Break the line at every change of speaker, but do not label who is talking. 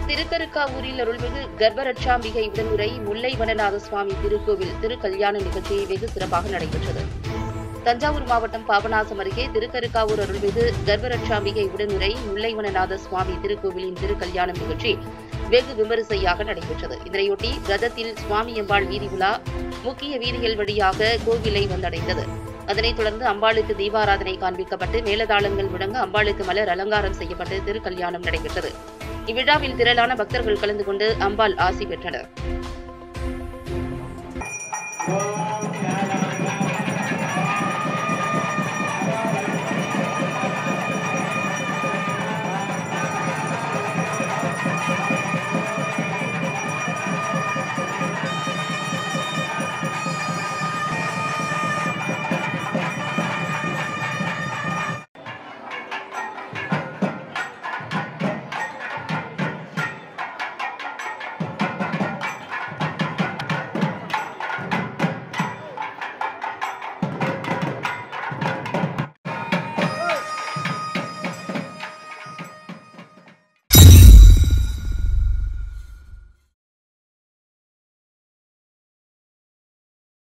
திருக்கருக்காவூரில் அருள்மிகு கர்ப்பரட்சாம்பிகை உடனுரை முல்லை வனநாத சுவாமி திருக்கோவில் திருக்கல்யாண நிகழ்ச்சி வெகு சிறப்பாக நடைபெற்றது தஞ்சாவூர் மாவட்டம் பாபநாசம் அருகே திருக்கருக்காவூர் அருள்மிகு கர்ப்பரட்சாம்பிகை உடனுரை முல்லைவனநாத சுவாமி திருக்கோவிலின் திருக்கல்யாணம் நிகழ்ச்சி வெகு விமரிசையாக நடைபெற்றது இதனையொட்டி ரதத்தில் சுவாமி அம்பாள் வீதி உலா முக்கிய வீதிகள் வழியாக கோவிலை வந்தடைந்தது அதனைத் தொடர்ந்து அம்பாளுக்கு தீபாராதனை காண்பிக்கப்பட்டு மேலதாளங்கள் முழங்க அம்பாளுக்கு மலர் அலங்காரம் செய்யப்பட்டு திருக்கல்யாணம் நடைபெற்றது இவ்விழாவில் திரளான பக்தர்கள் கலந்து கொண்டு அம்பாள் ஆசி பெற்றனர்
ஓம்